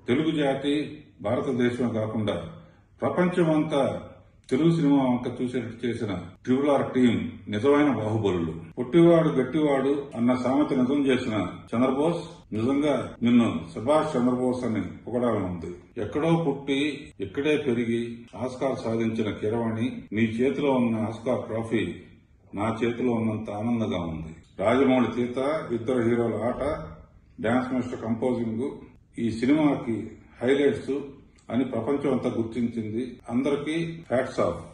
తెలుగు జాతి భారతదేశం కాకుండా ప్రపంచమంతా తెలుగు సినిమా వంక చూసేట్టు చేసిన ట్రిపుల్ ఆర్ టీం నిజమైన బాహుబలులు పుట్టివాడు గట్టివాడు అన్న సామెత నిజం చేసిన చంద్రబోస్ నిజంగా నిన్ను సుభాష్ చంద్రబోస్ అని పొగడాలని ఉంది ఎక్కడో పుట్టి ఇక్కడే పెరిగి ఆస్కార్ సాధించిన కిరవాణి నీ చేతిలో ఉన్న ఆస్కార్ ట్రోఫీ నా చేతిలో ఉన్నంత ఆనందంగా ఉంది రాజమౌళి తీత ఇద్దరు హీరోల ఆట డాన్స్ మాస్టర్ కంపోజింగ్ ఈ సినిమాకి హైలైట్స్ అని ప్రపంచం అంతా గుర్తించింది అందరికీ ఫ్యాట్స్ ఆఫ్